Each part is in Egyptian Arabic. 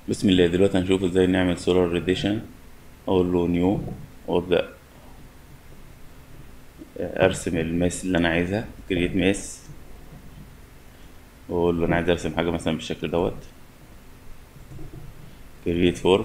بسم الله دلوقتي هنشوف ازاي نعمل سولار ريديشن اقول له نيو وابدا ارسم الماس اللي انا عايزها كرييت ماس واقول له انا عايز ارسم حاجه مثلا بالشكل دوت كرييت فور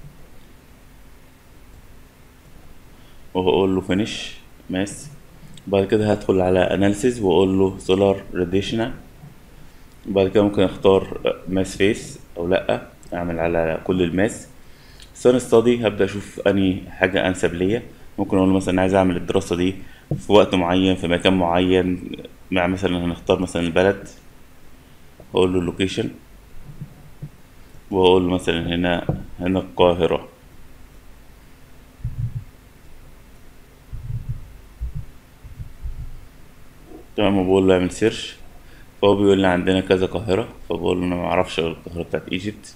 وهقول له فينيش ماس بعد كده هدخل على اناليسيز واقول له سولار ريديشنال بعد كده ممكن اختار ماس فيس او لا اعمل على كل الماس سان ستادي هبدا اشوف اني حاجه انسب ليا ممكن اقول له مثلا عايز اعمل الدراسه دي في وقت معين في مكان معين مع مثلا هنختار مثلا البلد اقول له لوكيشن واقول له مثلا هنا هنا القاهره تمام وبقول له اعمل سيرش فهو بيقول لي عندنا كذا قاهرة فبقول له انا ما اعرفش غير القاهرة بتاعت ايجيبت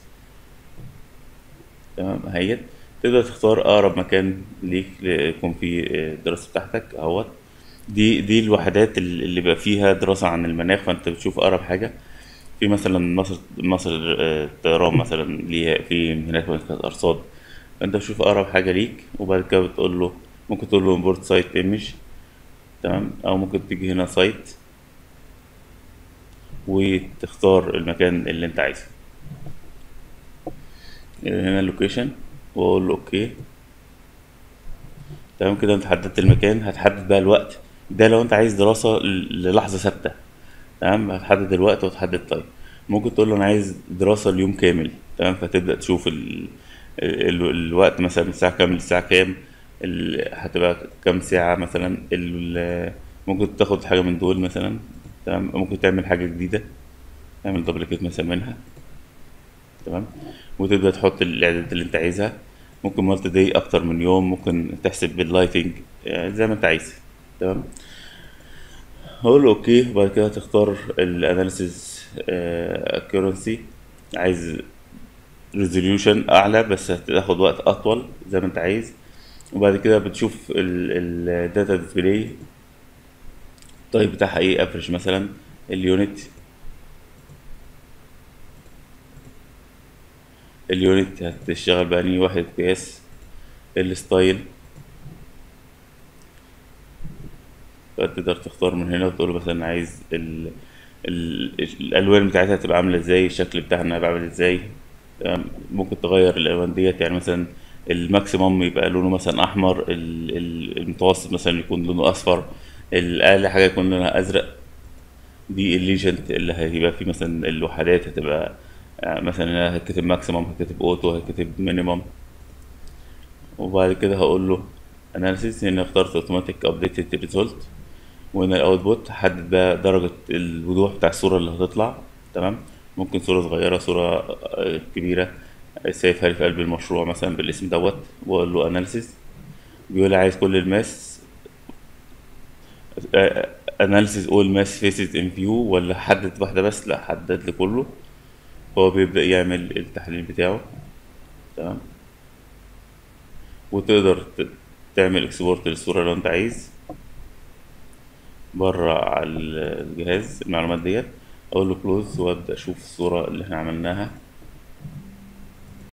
تمام اهيت تقدر تختار اقرب مكان ليك يكون فيه الدراسة بتاعتك اهوت دي دي الوحدات اللي بقى فيها دراسة عن المناخ فانت بتشوف اقرب حاجة في مثلا مصر مصر الطيران مثلا ليها في هناك كانت ارصاد فانت بتشوف اقرب حاجة ليك وبعد كده بتقول له ممكن تقول له امبورت سايت ايمج تمام او ممكن تيجي هنا سايت وتختار المكان اللي انت عايزه هنا اللوكيشن واقول له اوكي تمام كده انت حددت المكان هتحدد بقى الوقت ده لو انت عايز دراسة للحظة ثابتة تمام هتحدد الوقت وتحدد تايم ممكن تقول له انا عايز دراسة اليوم كامل تمام فتبدأ تشوف ال... ال... الوقت مثلا من الساعة كام للساعة كام ال... هتبقى كام ساعة مثلا ال... ممكن تاخد حاجة من دول مثلا تمام ممكن تعمل حاجة جديدة تعمل دبليكيت مثلا منها تمام وتبدأ تحط الإعدادات اللي أنت عايزها ممكن مالتي داي أكتر من يوم ممكن تحسب باللايتنج يعني زي ما أنت عايز تمام هقول له أوكي وبعد كده تختار الأناليسيز أكيورنسي عايز ريزوليوشن أعلى بس هتاخد وقت أطول زي ما أنت عايز وبعد كده بتشوف الداتا ديسبلاي التايب بتاعها ايه افريج مثلا اليونت اليونت هتشتغل بأني واحد قياس الستايل فتقدر تختار من هنا وتقول مثلا عايز ال... ال... الالوان بتاعتها تبقى عامله ازاي الشكل بتاعها هيبقى عامل ازاي ممكن تغير الالوان ديت يعني مثلا الماكسيموم يبقى لونه مثلا احمر المتوسط مثلا يكون لونه اصفر الاقل حاجه يكون لونها ازرق دي الليجنت اللي هيبقى فيه مثلا الوحدات هتبقى مثلا هنا هتكتب ماكسيموم هتكتب اوتو هتكتب مينيموم وبعد كده هقول له اناليسيس هنا اخترت اوتوماتيك ابديتد ريزولت وهنا الاوتبوت هحدد بقى درجه الوضوح بتاع الصوره اللي هتطلع تمام ممكن صوره صغيره صوره كبيره سايفها لي في قلب المشروع مثلا بالاسم دوت واقول له اناليسيس بيقول لي عايز كل الماس اناليسيس اول ماس فيسز ان فيو ولا حدد واحده بس لا حدد لي كله هو بيبدا يعمل التحليل بتاعه تمام وتقدر تعمل اكسبورت للصوره لو انت عايز بره على الجهاز المعلومات ديت اقول له كلوز وابدا اشوف الصوره اللي احنا عملناها